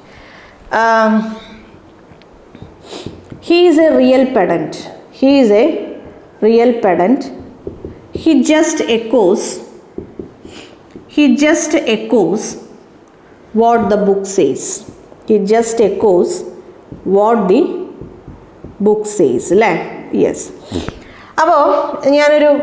he is a real pedant he is a real pedant he just echoes he just echoes what the book says he just echoes what the book says അല്ലേ yes അപ്പോൾ ഞാനൊരു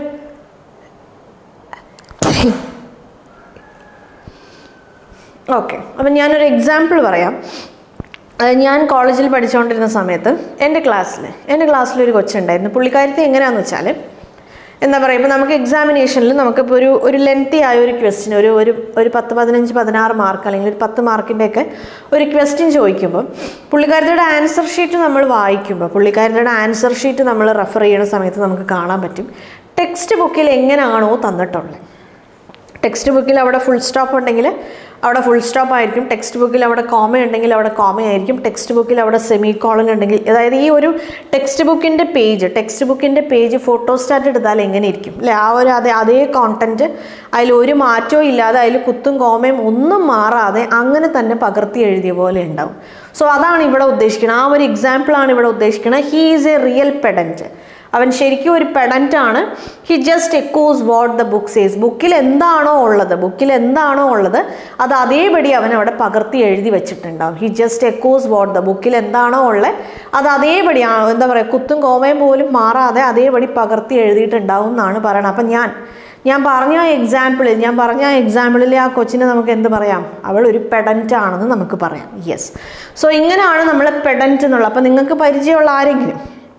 okay അപ്പം ഞാനൊരു example പറയാം അത് ഞാൻ കോളേജിൽ പഠിച്ചുകൊണ്ടിരുന്ന സമയത്ത് എൻ്റെ ക്ലാസ്സിൽ എൻ്റെ ക്ലാസ്സിലൊരു കൊച്ചുണ്ടായിരുന്നു പുള്ളിക്കാരത്തെ എങ്ങനെയാണെന്ന് വെച്ചാൽ എന്താ പറയുക ഇപ്പോൾ നമുക്ക് എക്സാമിനേഷനിൽ നമുക്കിപ്പോൾ ഒരു ഒരു ലെങ്തി ആയ ഒരു ക്വസ്റ്റ്യൻ ഒരു ഒരു ഒരു പത്ത് പതിനഞ്ച് പതിനാറ് മാർക്ക് അല്ലെങ്കിൽ ഒരു പത്ത് മാർക്കിൻ്റെയൊക്കെ ഒരു ക്വസ്റ്റ്യൻ ചോദിക്കുമ്പോൾ പുള്ളിക്കാരത്തിയുടെ ആൻസർ ഷീറ്റ് നമ്മൾ വായിക്കുമ്പോൾ പുള്ളിക്കാരത്തിയുടെ ആൻസർ ഷീറ്റ് നമ്മൾ റെഫർ ചെയ്യുന്ന സമയത്ത് നമുക്ക് കാണാൻ പറ്റും ടെക്സ്റ്റ് ബുക്കിൽ എങ്ങനെയാണോ തന്നിട്ടുള്ളത് ടെക്സ്റ്റ് ബുക്കിൽ അവിടെ ഫുൾ സ്റ്റോപ്പ് ഉണ്ടെങ്കിൽ അവിടെ ഫുൾ സ്റ്റോപ്പ് ആയിരിക്കും ടെക്സ്റ്റ് ബുക്കിൽ അവിടെ കോമ ഉണ്ടെങ്കിൽ അവിടെ കോമ ആയിരിക്കും ടെക്സ്റ്റ് ബുക്കിൽ അവിടെ സെമി കോളൻ ഉണ്ടെങ്കിൽ അതായത് ഈ ഒരു ടെക്സ്റ്റ് ബുക്കിൻ്റെ പേജ് ടെക്സ്റ്റ് ബുക്കിൻ്റെ പേജ് ഫോട്ടോസ്റ്റാറ്റ് എടുത്താൽ എങ്ങനെ ഇരിക്കും അല്ലേ ആ ഒരു അതേ അതേ കോണ്ടൻറ്റ് അതിൽ ഒരു മാറ്റവും ഇല്ലാതെ അതിൽ കുത്തും കോമയും ഒന്നും മാറാതെ അങ്ങനെ തന്നെ പകർത്തി എഴുതിയ പോലെ ഉണ്ടാവും സോ അതാണ് ഇവിടെ ഉദ്ദേശിക്കുന്നത് ആ ഒരു എക്സാമ്പിളാണ് ഇവിടെ ഉദ്ദേശിക്കുന്നത് he is a real pedant അവൻ ശരിക്കും ഒരു പെഡൻ്റ് ആണ് he just echoes what the book says ബുക്കിൽ എന്താണോ ഉള്ളത് ബുക്കിൽ എന്താണോ ഉള്ളത് അത് അതേപടി അവൻ അവിടെ പകർത്തി എഴുതി വെച്ചിട്ടുണ്ടാവും he just echoes what the ബുക്കിൽ എന്താണോ ഉള്ളത് അത് അതേപടി ആ എന്താ പറയുക കുത്തും കോമയും പോലും മാറാതെ അതേപടി പകർത്തി എഴുതിയിട്ടുണ്ടാവും എന്നാണ് പറയണത് അപ്പം ഞാൻ ഞാൻ പറഞ്ഞ ആ എക്സാമ്പിളിൽ ഞാൻ പറഞ്ഞ ആ എക്സാമ്പിളിൽ ആ കൊച്ചിനെ നമുക്ക് എന്ത് പറയാം അവൾ ഒരു പെഡൻ്റ് ആണെന്ന് നമുക്ക് പറയാം യെസ് സോ ഇങ്ങനെയാണ് നമ്മൾ പെഡൻ്റ് എന്നുള്ളത് അപ്പം നിങ്ങൾക്ക് പരിചയമുള്ള ആരെങ്കിലും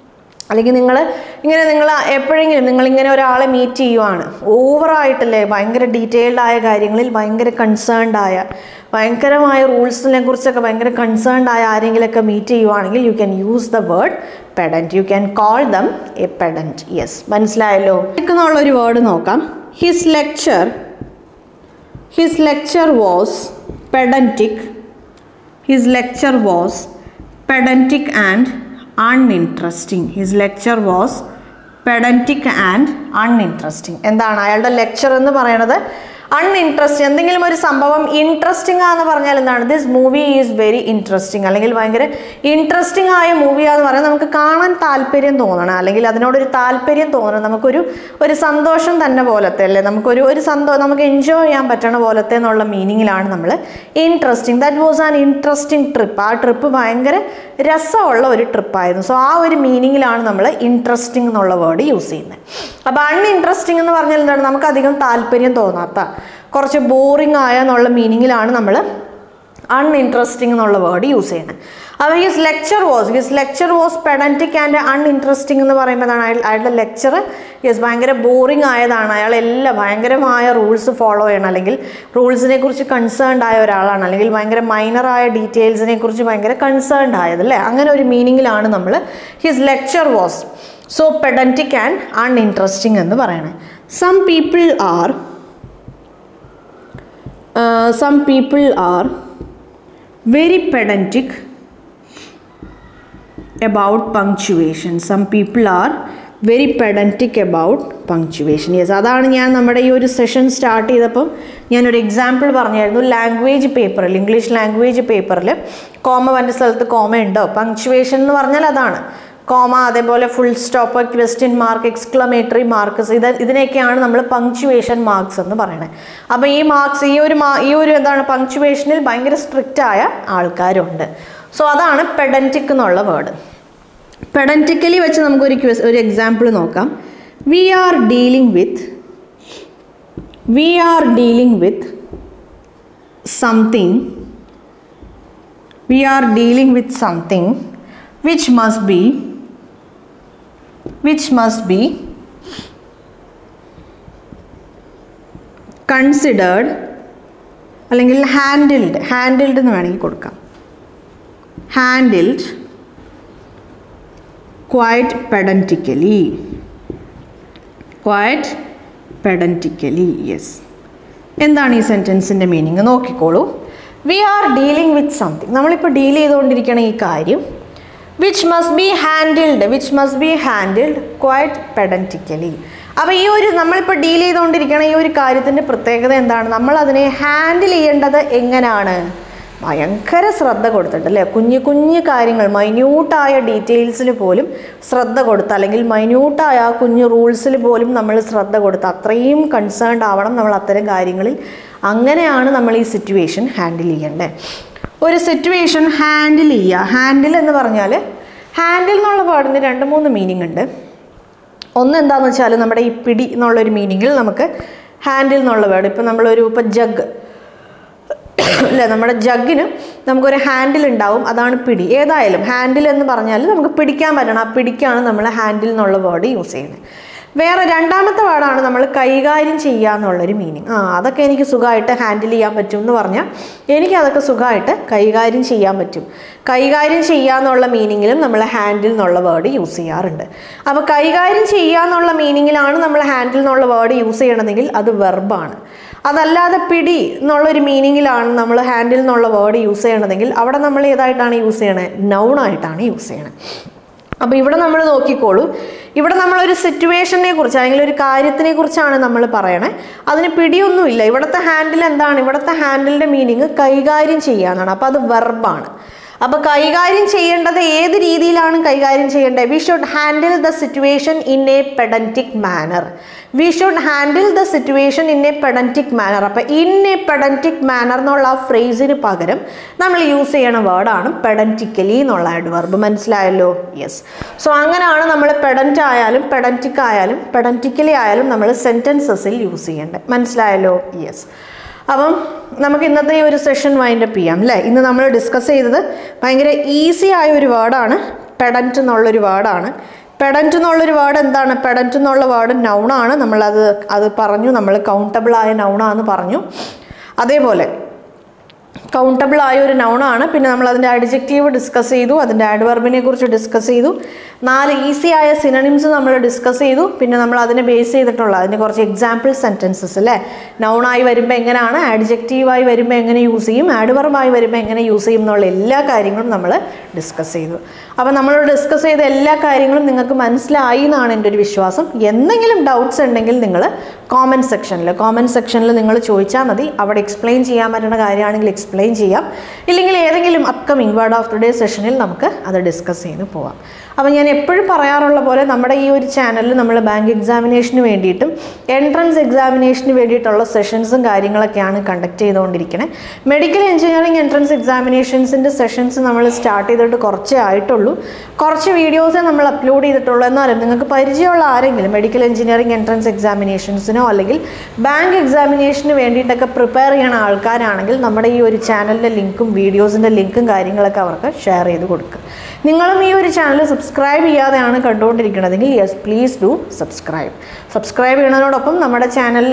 അല്ലെങ്കിൽ നിങ്ങൾ ഇങ്ങനെ നിങ്ങൾ എപ്പോഴെങ്കിലും നിങ്ങളിങ്ങനെ ഒരാളെ മീറ്റ് ചെയ്യുവാണ് ഓവറായിട്ടല്ലേ ഭയങ്കര ഡീറ്റെയിൽഡ് ആയ കാര്യങ്ങളിൽ ഭയങ്കര കൺസേൺഡ് ആയ ഭയങ്കരമായ റൂൾസിനെ കുറിച്ചൊക്കെ ഭയങ്കര കൺസേൺഡ് ആയ ആരെങ്കിലുമൊക്കെ മീറ്റ് ചെയ്യുവാണെങ്കിൽ you can use the word pedant you can call them a pedant yes മനസ്സിലായല്ലോ എന്നുള്ള ഒരു വേർഡ് നോക്കാം his lecture his lecture was pedantic his lecture was pedantic and uninteresting his lecture was pedantic and uninteresting എന്താണ് അയാളുടെ lecture എന്ന് പറയുന്നത് uninteresting എന്തെങ്കിലും ഒരു സംഭവം ഇൻട്രസ്റ്റിംഗ് ആണെന്ന് പറഞ്ഞാൽ എന്താണ് this movie is very interesting അല്ലെങ്കിൽ ഭയങ്കര ഇൻട്രസ്റ്റിംഗ് ആയ മൂവിയാന്ന് പറയാൻ നമുക്ക് കാണാൻ താല്പര്യം തോന്നണം അല്ലെങ്കിൽ അതിനോടൊരു താല്പര്യം തോന്നണം നമുക്കൊരു ഒരു സന്തോഷം തന്നെ പോലത്തെ അല്ലേ നമുക്കൊരു ഒരു സന്തോഷം നമുക്ക് എൻജോയ് ചെയ്യാൻ പറ്റണ പോലത്തെ എന്നുള്ള മീനിങ്ങിലാണ് നമ്മൾ interesting that was an interesting trip ആ ട്രിപ്പ് ഭയങ്കര രസമുള്ള ഒരു ട്രിപ്പായിരുന്നു സോ ആ ഒരു മീനിങ്ങിലാണ് നമ്മൾ ഇൻട്രസ്റ്റിംഗ് എന്നുള്ള വേർഡ് യൂസ് ചെയ്യുന്നത് അപ്പോൾ അൺഇൻട്രസ്റ്റിംഗ് എന്ന് പറഞ്ഞാൽ എന്താണ് നമുക്ക് അധികം താല്പര്യം തോന്നാത്ത കുറച്ച് ബോറിംഗ് ആയ എന്നുള്ള മീനിങ്ങിലാണ് നമ്മൾ അൺഇൻട്രസ്റ്റിംഗ് എന്നുള്ള വേർഡ് യൂസ് ചെയ്യുന്നത് അപ്പോൾ his lecture was his lecture was pedantic and uninteresting എന്ന് പറയുമ്പോഴാണ് അയാൾ അയാളുടെ ലെക്ചർ യെസ് ഭയങ്കര ബോറിംഗ് ആയതാണ് അയാൾ എല്ലാം ഭയങ്കരമായ റൂൾസ് ഫോളോ ചെയ്യണം അല്ലെങ്കിൽ റൂൾസിനെ കുറിച്ച് കൺസേൺഡ് ആയ ഒരാളാണ് അല്ലെങ്കിൽ ഭയങ്കര മൈനറായ ഡീറ്റെയിൽസിനെ കുറിച്ച് ഭയങ്കര കൺസേൺഡ് ആയത് അല്ലേ അങ്ങനെ ഒരു മീനിങ്ങിലാണ് നമ്മൾ his lecture was so pedantic and uninteresting എന്ന് പറയണേ some people are some people are very pedantic about punctuation some people are very pedantic about punctuation yes അതാണ് ഞാൻ നമ്മുടെ ഈ ഒരു സെഷൻ സ്റ്റാർട്ട് ചെയ്തപ്പം ഞാനൊരു എക്സാമ്പിൾ പറഞ്ഞായിരുന്നു ലാംഗ്വേജ് പേപ്പറിൽ ഇംഗ്ലീഷ് ലാംഗ്വേജ് പേപ്പറിൽ കോമ വൻ്റെ സ്ഥലത്ത് കോമ ഉണ്ടോ പങ്ക്ച്വേഷൻ എന്ന് പറഞ്ഞാൽ അതാണ് കോമ അതേപോലെ full stop question mark exclamatory marks ഇത് ഇതിനെയൊക്കെയാണ് നമ്മൾ പങ്ക്ച്വേഷൻ മാർക്സ് എന്ന് പറയുന്നത് അപ്പോൾ ഈ മാർക്സ് ഈ ഒരു മാ ഈ ഒരു എന്താണ് പങ്ക്ച്വേഷനിൽ ഭയങ്കര സ്ട്രിക്റ്റ് ആയ ആൾക്കാരുണ്ട് സോ അതാണ് പെഡൻറ്റിക് എന്നുള്ള വേർഡ് പെഡൻറ്റിക്കലി വെച്ച് നമുക്കൊരു ക്വസ് ഒരു എക്സാമ്പിൾ നോക്കാം we are dealing with we are dealing with something we are dealing with something which must be which must be considered അല്ലെങ്കിൽ ഹാൻഡിൽഡ് ഹാൻഡിൽഡ് എന്ന് വേണമെങ്കിൽ കൊടുക്കാം handled quite pedantically quite pedantically yes എന്താണ് ഈ സെൻറ്റൻസിൻ്റെ മീനിങ് നോക്കിക്കോളൂ we are dealing with something നമ്മളിപ്പോൾ deal ചെയ്തുകൊണ്ടിരിക്കണ ഈ കാര്യം which must be handled which must be handled quite pedantically അപ്പോൾ ഈ ഒരു നമ്മളിപ്പോൾ ഡീൽ ചെയ്തുകൊണ്ടിരിക്കണ ഈ ഒരു കാര്യത്തിൻ്റെ പ്രത്യേകത എന്താണ് നമ്മൾ അതിനെ ഹാൻഡിൽ ചെയ്യേണ്ടത് എങ്ങനെയാണ് ഭയങ്കര ശ്രദ്ധ കൊടുത്തിട്ട് അല്ലേ കുഞ്ഞു കുഞ്ഞു കാര്യങ്ങൾ മൈന്യൂട്ടായ ഡീറ്റെയിൽസിൽ പോലും ശ്രദ്ധ കൊടുത്ത് അല്ലെങ്കിൽ മൈന്യൂട്ടായ ആ കുഞ്ഞു റൂൾസിൽ പോലും നമ്മൾ ശ്രദ്ധ കൊടുത്ത് അത്രയും കൺസേൺഡ് ആവണം നമ്മൾ അത്തരം കാര്യങ്ങളിൽ അങ്ങനെയാണ് നമ്മൾ ഈ സിറ്റുവേഷൻ ഹാൻഡിൽ ചെയ്യേണ്ടത് ഒരു സിറ്റുവേഷൻ ഹാൻഡിൽ ചെയ്യുക ഹാൻഡിൽ എന്ന് പറഞ്ഞാൽ ഹാൻഡിൽ എന്നുള്ള വേർഡിന് രണ്ട് മൂന്ന് മീനിങ് ഉണ്ട് ഒന്ന് എന്താണെന്ന് വെച്ചാൽ നമ്മുടെ ഈ പിടി എന്നുള്ളൊരു മീനിങ്ങിൽ നമുക്ക് ഹാൻഡിൽ എന്നുള്ള വേർഡ് ഇപ്പം നമ്മളൊരു ഇപ്പം ജഗ് അല്ലേ നമ്മുടെ ജഗ്ഗിന് നമുക്കൊരു ഹാൻഡിൽ ഉണ്ടാവും അതാണ് പിടി ഏതായാലും ഹാൻഡിൽ എന്ന് പറഞ്ഞാൽ നമുക്ക് പിടിക്കാൻ പറ്റണം ആ പിടിക്കാണ് നമ്മൾ ഹാൻഡിൽ എന്നുള്ള വേർഡ് യൂസ് ചെയ്യുന്നത് വേറെ രണ്ടാമത്തെ വേർഡാണ് നമ്മൾ കൈകാര്യം ചെയ്യുക എന്നുള്ളൊരു മീനിങ് ആ അതൊക്കെ എനിക്ക് സുഖമായിട്ട് ഹാൻഡിൽ ചെയ്യാൻ പറ്റും എന്ന് പറഞ്ഞാൽ എനിക്ക് അതൊക്കെ സുഖമായിട്ട് കൈകാര്യം ചെയ്യാൻ പറ്റും കൈകാര്യം ചെയ്യുക എന്നുള്ള മീനിങ്ങിലും നമ്മൾ ഹാൻഡിൽ എന്നുള്ള വേർഡ് യൂസ് ചെയ്യാറുണ്ട് അപ്പോൾ കൈകാര്യം ചെയ്യുക എന്നുള്ള മീനിങ്ങിലാണ് നമ്മൾ ഹാൻഡിൽ എന്നുള്ള വേർഡ് യൂസ് ചെയ്യണമെങ്കിൽ അത് വെർബാണ് അതല്ലാതെ പിടി എന്നുള്ളൊരു മീനിങ്ങിലാണ് നമ്മൾ ഹാൻഡിൽ എന്നുള്ള വേർഡ് യൂസ് ചെയ്യണതെങ്കിൽ അവിടെ നമ്മൾ ഏതായിട്ടാണ് യൂസ് ചെയ്യണത് നൗണായിട്ടാണ് യൂസ് ചെയ്യണത് അപ്പോൾ ഇവിടെ നമ്മൾ നോക്കിക്കോളൂ ഇവിടെ നമ്മളൊരു സിറ്റുവേഷനെ കുറിച്ച് അല്ലെങ്കിൽ ഒരു കാര്യത്തിനെ കുറിച്ചാണ് നമ്മൾ പറയണേ അതിന് പിടിയൊന്നുമില്ല ഇവിടുത്തെ ഹാൻഡിൽ എന്താണ് ഇവിടുത്തെ ഹാൻഡിലിൻ്റെ മീനിങ് കൈകാര്യം ചെയ്യാന്നാണ് അപ്പോൾ അത് വെർബാണ് അപ്പോൾ കൈകാര്യം ചെയ്യേണ്ടത് ഏത് രീതിയിലാണ് കൈകാര്യം ചെയ്യേണ്ടത് we should handle the situation in a pedantic manner we should handle the situation in a pedantic manner അപ്പോൾ ഇൻ എ പെഡൻറ്റിക് മാനർ എന്നുള്ള ആ ഫ്രേസിന് പകരം നമ്മൾ യൂസ് ചെയ്യണ വേർഡാണ് പെഡൻറ്റിക്കലി എന്നുള്ള അഡ്വർബ് മനസ്സിലായല്ലോ യെസ് സോ അങ്ങനെയാണ് നമ്മൾ പെഡൻറ്റ് ആയാലും പെഡൻറ്റിക് ആയാലും പെഡൻറ്റിക്കലി ആയാലും നമ്മൾ സെൻറ്റൻസസിൽ യൂസ് ചെയ്യേണ്ടത് മനസ്സിലായല്ലോ യെസ് അപ്പം നമുക്ക് ഇന്നത്തെ ഈ ഒരു സെഷൻ വൈൻഡപ്പ് ചെയ്യാം അല്ലേ ഇന്ന് നമ്മൾ ഡിസ്കസ് ചെയ്തത് ഭയങ്കര ഈസി ആയ ഒരു വേർഡാണ് പെഡൻറ്റ് എന്നുള്ളൊരു വേർഡാണ് പെഡൻറ്റ് എന്നുള്ളൊരു വേർഡ് എന്താണ് പെഡൻറ്റ് എന്നുള്ള വേർഡ് നൗണാണ് നമ്മളത് അത് പറഞ്ഞു നമ്മൾ കൗണ്ടബിൾ ആയ നൗണാന്ന് പറഞ്ഞു അതേപോലെ കൗണ്ടബിൾ ആയ ഒരു നൗണാണ് പിന്നെ നമ്മൾ അതിൻ്റെ അഡ്ജക്റ്റീവ് ഡിസ്കസ് ചെയ്തു അതിൻ്റെ ആഡ്വർബിനെ കുറിച്ച് ഡിസ്കസ് ചെയ്തു നാല് ഈസി ആയ സിനണിംസ് നമ്മൾ ഡിസ്കസ് ചെയ്തു പിന്നെ നമ്മൾ അതിനെ ബേസ് ചെയ്തിട്ടുള്ള അതിൻ്റെ കുറച്ച് എക്സാമ്പിൾ സെൻറ്റൻസസ് അല്ലേ നൗണായി വരുമ്പോൾ എങ്ങനെയാണ് ആഡ്ജക്റ്റീവായി വരുമ്പോൾ എങ്ങനെ യൂസ് ചെയ്യും ആഡ്വർബായി വരുമ്പോൾ എങ്ങനെ യൂസ് ചെയ്യും എന്നുള്ള എല്ലാ കാര്യങ്ങളും നമ്മൾ ഡിസ്കസ് ചെയ്തു അപ്പോൾ നമ്മൾ ഡിസ്കസ് ചെയ്ത എല്ലാ കാര്യങ്ങളും നിങ്ങൾക്ക് മനസ്സിലായി എന്നാണ് എൻ്റെ ഒരു വിശ്വാസം എന്തെങ്കിലും ഡൗട്ട്സ് ഉണ്ടെങ്കിൽ നിങ്ങൾ കോമൻറ്റ് സെക്ഷനിൽ കോമൻറ്റ് സെക്ഷനിൽ നിങ്ങൾ ചോദിച്ചാൽ മതി അവിടെ എക്സ്പ്ലെയിൻ ചെയ്യാൻ പറ്റുന്ന കാര്യമാണെങ്കിൽ എക്സ്പ്ലെയിൻ ചെയ്യാം ഇല്ലെങ്കിൽ ഏതെങ്കിലും upcoming word of the day സെഷനിൽ നമുക്ക് അത് ഡിസ്കസ് ചെയ്ത് പോവാം അപ്പോൾ ഞാൻ എപ്പോഴും പറയാറുള്ള പോലെ നമ്മുടെ ഈ ഒരു ചാനലിൽ നമ്മൾ ബാങ്ക് എക്സാമിനേഷന് വേണ്ടിയിട്ടും എൻട്രൻസ് എക്സാമിനേഷന് വേണ്ടിയിട്ടുള്ള സെഷൻസും കാര്യങ്ങളൊക്കെയാണ് കണ്ടക്ട് ചെയ്തുകൊണ്ടിരിക്കുന്നത് മെഡിക്കൽ എഞ്ചിനീയറിംഗ് എൻട്രൻസ് എക്സാമിനേഷൻസിൻ്റെ സെഷൻസ് നമ്മൾ സ്റ്റാർട്ട് ചെയ്തിട്ട് കുറച്ചേ ആയിട്ടുള്ളൂ കുറച്ച് വീഡിയോസേ നമ്മൾ അപ്ലോഡ് ചെയ്തിട്ടുള്ളൂ എന്നാലും നിങ്ങൾക്ക് പരിചയമുള്ള ആരെങ്കിലും മെഡിക്കൽ എഞ്ചിനീയറിംഗ് എൻട്രൻസ് എക്സാമിനേഷൻസിനോ അല്ലെങ്കിൽ ബാങ്ക് എക്സാമിനേഷന് വേണ്ടിയിട്ടൊക്കെ പ്രിപ്പയർ ചെയ്യണ ആൾക്കാരാണെങ്കിൽ നമ്മുടെ ഈ ഒരു ചാനലിൻ്റെ ലിങ്കും വീഡിയോസിൻ്റെ ലിങ്കും കാര്യങ്ങളൊക്കെ അവർക്ക് ഷെയർ ചെയ്ത് കൊടുക്കുക നിങ്ങളും ഈ ഒരു ചാനൽ സബ്സ്ക്രൈബ് ചെയ്യാതെയാണ് കണ്ടുകൊണ്ടിരിക്കുന്നതെങ്കിൽ yes please do subscribe subscribe ചെയ്യുന്നതിനോടൊപ്പം നമ്മുടെ ചാനലിൽ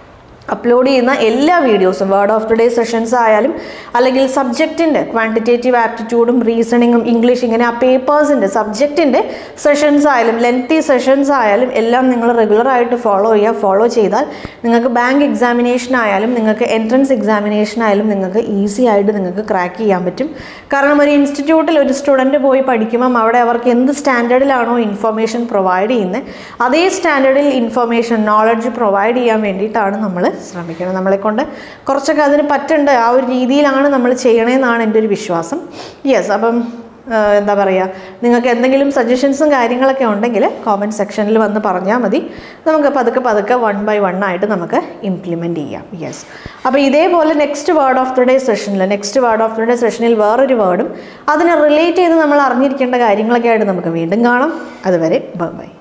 അപ്ലോഡ് ചെയ്യുന്ന എല്ലാ വീഡിയോസും word of the day sessions ആയാലും അല്ലെങ്കിൽ സബ്ജക്റ്റിൻ്റെ ക്വാണ്ടിറ്റേറ്റീവ് ആപ്റ്റിറ്റ്യൂഡും റീസണിങ്ങും ഇംഗ്ലീഷ് ഇങ്ങനെ ആ പേപ്പേഴ്സിൻ്റെ സബ്ജക്റ്റിൻ്റെ സെഷൻസ് ആയാലും ലെങ്തി സെഷൻസ് ആയാലും എല്ലാം നിങ്ങൾ റെഗുലറായിട്ട് ഫോളോ ചെയ്യുക ഫോളോ ചെയ്താൽ നിങ്ങൾക്ക് ബാങ്ക് എക്സാമിനേഷൻ ആയാലും നിങ്ങൾക്ക് എൻട്രൻസ് എക്സാമിനേഷൻ ആയാലും നിങ്ങൾക്ക് ഈസി ആയിട്ട് നിങ്ങൾക്ക് ക്രാക്ക് ചെയ്യാൻ പറ്റും കാരണം ഒരു ഇൻസ്റ്റിറ്റ്യൂട്ടിൽ ഒരു സ്റ്റുഡൻറ്റ് പോയി പഠിക്കുമ്പം അവിടെ അവർക്ക് എന്ത് സ്റ്റാൻഡേർഡിലാണോ ഇൻഫർമേഷൻ പ്രൊവൈഡ് ചെയ്യുന്നത് അതേ സ്റ്റാൻഡേർഡിൽ ഇൻഫർമേഷൻ നോളജ് പ്രൊവൈഡ് ചെയ്യാൻ വേണ്ടിയിട്ടാണ് നമ്മൾ ശ്രമിക്കണം നമ്മളെ കൊണ്ട് കുറച്ചൊക്കെ അതിന് പറ്റുണ്ട് ആ ഒരു രീതിയിലാണ് നമ്മൾ ചെയ്യണമെന്നാണ് എൻ്റെ ഒരു വിശ്വാസം യെസ് അപ്പം ആ, എന്താ പറയുക നിങ്ങൾക്ക് എന്തെങ്കിലും സജഷൻസും കാര്യങ്ങളൊക്കെ ഉണ്ടെങ്കിൽ കോമൻറ്റ് സെക്ഷനിൽ വന്ന് പറഞ്ഞാൽ മതി നമുക്ക് പതുക്കെ പതുക്കെ വൺ ബൈ വൺ ആയിട്ട് നമുക്ക് ഇംപ്ലിമെൻറ്റ് ചെയ്യാം യെസ് അപ്പോൾ ഇതേപോലെ next word of the day സെഷനിൽ next word of the day സെഷനിൽ വേറൊരു വേർഡും അതിനെ റിലേറ്റ് ചെയ്ത് നമ്മൾ അറിഞ്ഞിരിക്കേണ്ട കാര്യങ്ങളൊക്കെ ആയിട്ട് നമുക്ക് വീണ്ടും കാണാം അതുവരെ ബൈ